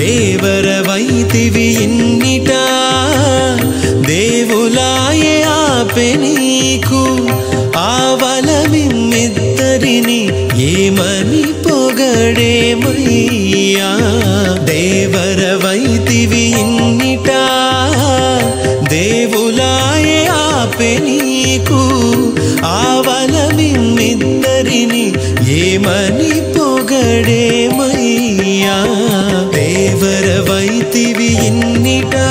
దేవరవైతివి ఇన్నిట దేవులాయే ఆపె నీకు ఆవలమిమ్మిద్దరిని ఏమని పొగడేమయ్యా దేవరవైతివి ఇన్నిట దేవులాయే ఆపె నీకు ఆవలమిమ్మిద్దరిని ఏమని పొగడేమయ్యా దేవరవైతివి ఇన్నిటా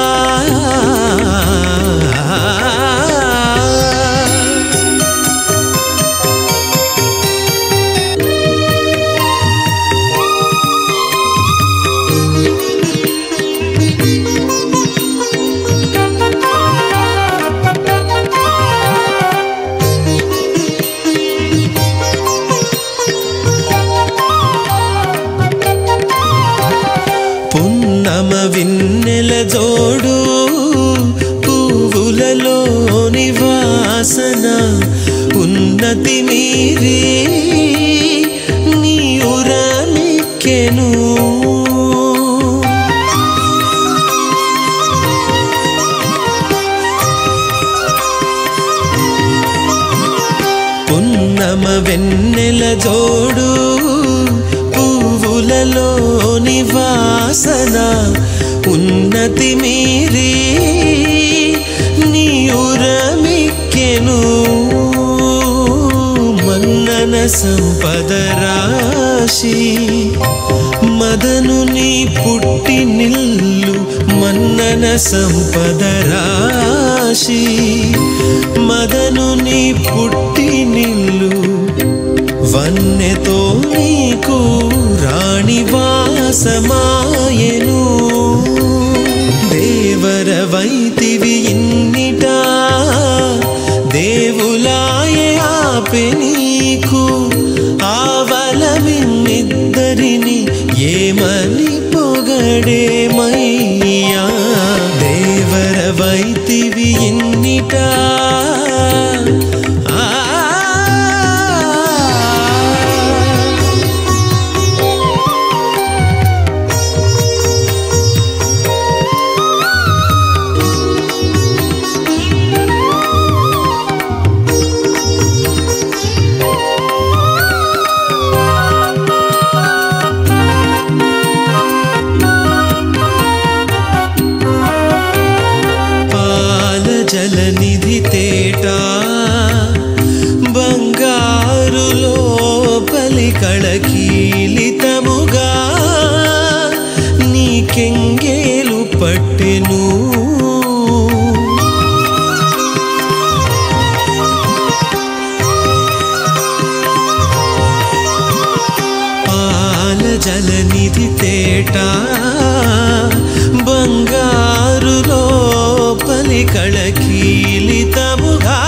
పున్నమ విన్నెల జోడు పువ్వులలోని వాసన ఉన్నతి మీరి నీ ఉరమిక్కెను పున్నమ వెన్నెల జోడు పువ్వులలోని వాసన ఉన్నతి మీరి నీ ఉరమిక్కెను మన్నన సంపద రాశి మదను నీ పుట్టి నిల్లు మన్నన సంపద రాశి మదను నీ పుట్టి నిల్లు వన్నెతో నీకు రాణివాసమాయను దేవర వైతివి ఇన్నిట దేవులాయే ఆపె నీకు ఆవలమిన్నిద్దరిని ఏమని పొగడేమయ్యా దేవర వైతివి ఇన్నిటా ఆ పాల జలనిధి తేట బంగారు లోపలి కళకీలితముగా నీకెంగేలు పట్టెను పాల జలనిధి తేట బంగారు లోపలి కళకీలితముగా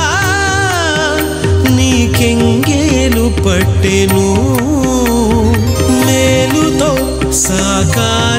నీకెంగేలు పట్టెను మేలుతో సాకార